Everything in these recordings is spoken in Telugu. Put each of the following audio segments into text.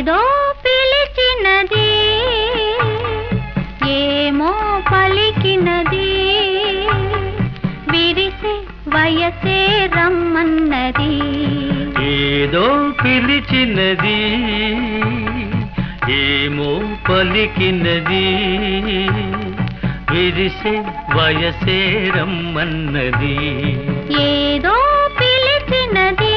ఏదో పిలిచినది ఏమో పలికినది విరిసే వయసే రమ్మన్నది ఏదో పిలిచినది ఏమో పలికినది విరిసే వయసే రమ్మన్నది ఏదో పిలిచినది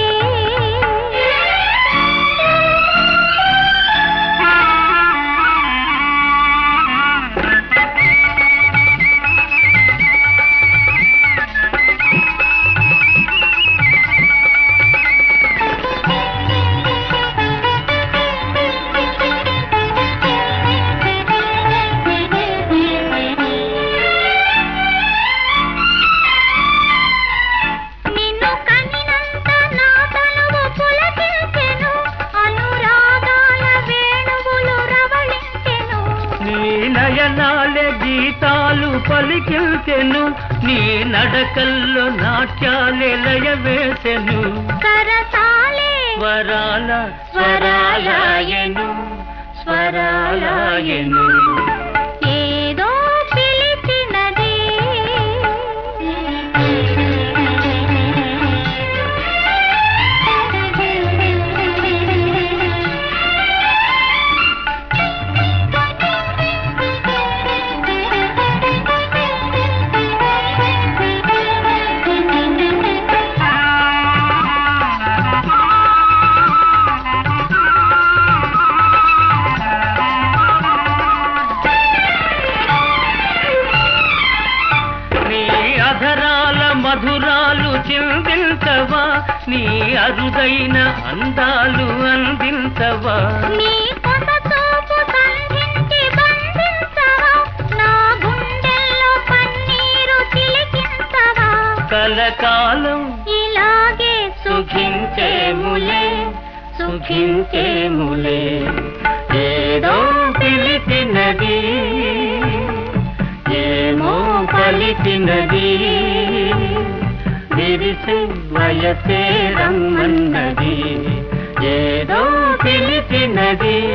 నిన్ను కనినంత నా తనువు పులకించెను అనురాగాల వేణువులు రవళించెను నీ నయనాలే గీతాలు పలికిల్చెను నీ నడకల్లో నాట్యాలే లయ వేసెను సరసాలే స్వరాల స్వరాలయను స్వరాలయను ఏదో పిలిచినది నీ అధరాల మధురాలు చిందించవా నీ అరుదైన అందాలు అందించవా నీ కొత్త చూపు సంధించి బంధించవా నా గుండెల్లో పన్నీరు చిలికించవా కలకాలం ఇలాగే సుఖించేములే సుఖించేములే ఏదో పిలిచినది ఏమో పలికినది విరిసే వయసే రమ్మన్నది ఏదో పిలిచినది